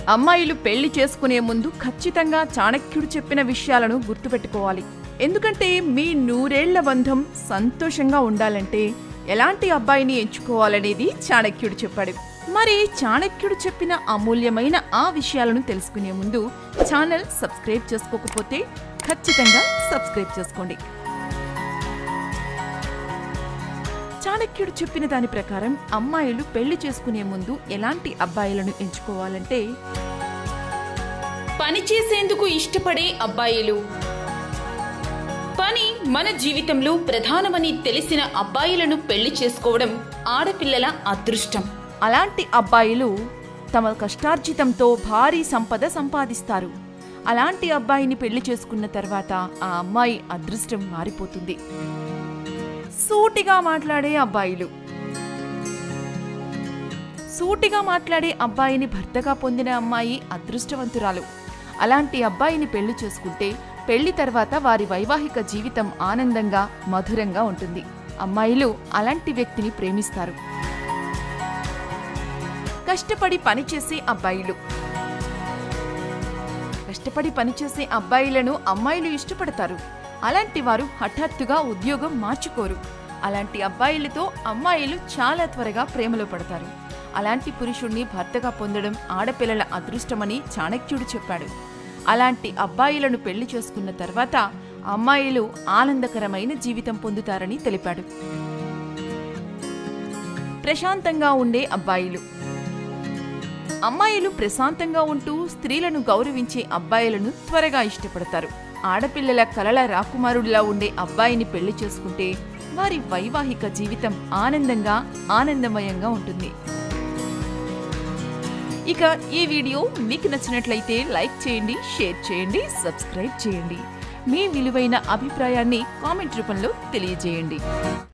అమ్మాయిలు పెళ్లి చేసుకునే ముందు ఖచ్చితంగా చాణక్యుడు చెప్పిన విషయాలను గుర్తుపెట్టుకోవాలి ఎందుకంటే మీ నూరేళ్ల బంధం సంతోషంగా ఉండాలంటే ఎలాంటి అబ్బాయిని ఎంచుకోవాలనేది చాణక్యుడు చెప్పాడు మరి చాణక్యుడు చెప్పిన అమూల్యమైన ఆ విషయాలను తెలుసుకునే ముందు ఛానల్ సబ్స్క్రైబ్ చేసుకోకపోతే ఖచ్చితంగా సబ్స్క్రైబ్ చేసుకోండి చాణక్యుడు చెప్పిన దాని ప్రకారం అమ్మాయిలు పెళ్లి చేసుకునే ముందు ఎలాంటి అబ్బాయిలను ఎంచుకోవాలంటే పని చేసేందుకు ఇష్టపడే అబ్బాయిలు పని మన జీవితంలో ప్రధానమని తెలిసిన అబ్బాయిలను పెళ్లి చేసుకోవడం ఆడపిల్లల అదృష్టం అలాంటి అబ్బాయిలు తమ కష్టార్జితంతో భారీ సంపద సంపాదిస్తారు అలాంటి అబ్బాయిని పెళ్లి చేసుకున్న తర్వాత ఆ అమ్మాయి అదృష్టం మారిపోతుంది సూటిగా మాట్లాడే అబ్బాయిలు సూటిగా మాట్లాడే అబ్బాయిని భర్తగా పొందిన అమ్మాయి అదృష్టవంతురాలు అలాంటి అబ్బాయిని పెళ్లి చేసుకుంటే పెళ్లి తర్వాత వారి వైవాహిక జీవితం ఆనందంగా మధురంగా ఉంటుంది అమ్మాయిలు అలాంటి వ్యక్తిని ప్రేమిస్తారు కష్టపడి పనిచేసే అబ్బాయిలు కష్టపడి పనిచేసే అబ్బాయిలను అమ్మాయిలు ఇష్టపడతారు అలాంటి వారు హఠాత్తుగా ఉద్యోగం మార్చుకోరు అలాంటి అబ్బాయిలతో అమ్మాయిలు చాలా త్వరగా ప్రేమలో పడతారు అలాంటి పురుషుణ్ణి భర్తగా పొందడం ఆడపిల్లల అదృష్టమని చాణక్యుడు చెప్పాడు అలాంటి అబ్బాయిలను పెళ్లి చేసుకున్న తర్వాత అమ్మాయిలు ఆనందకరమైన జీవితం పొందుతారని తెలిపాడు ప్రశాంతంగా ఉండే అబ్బాయిలు అమ్మాయిలు ప్రశాంతంగా ఉంటూ స్త్రీలను గౌరవించే అబ్బాయిలను త్వరగా ఇష్టపడతారు ఆడపిల్లల కలల రాకుమారుడిలా ఉండే అబ్బాయిని పెళ్లి చేసుకుంటే వారి వైవాహిక జీవితం ఆనందంగా ఆనందమయంగా ఉంటుంది ఇక ఈ వీడియో మీకు నచ్చినట్లయితే లైక్ చేయండి షేర్ చేయండి సబ్స్క్రైబ్ చేయండి మీ విలువైన అభిప్రాయాన్ని కామెంట్ రూపంలో తెలియజేయండి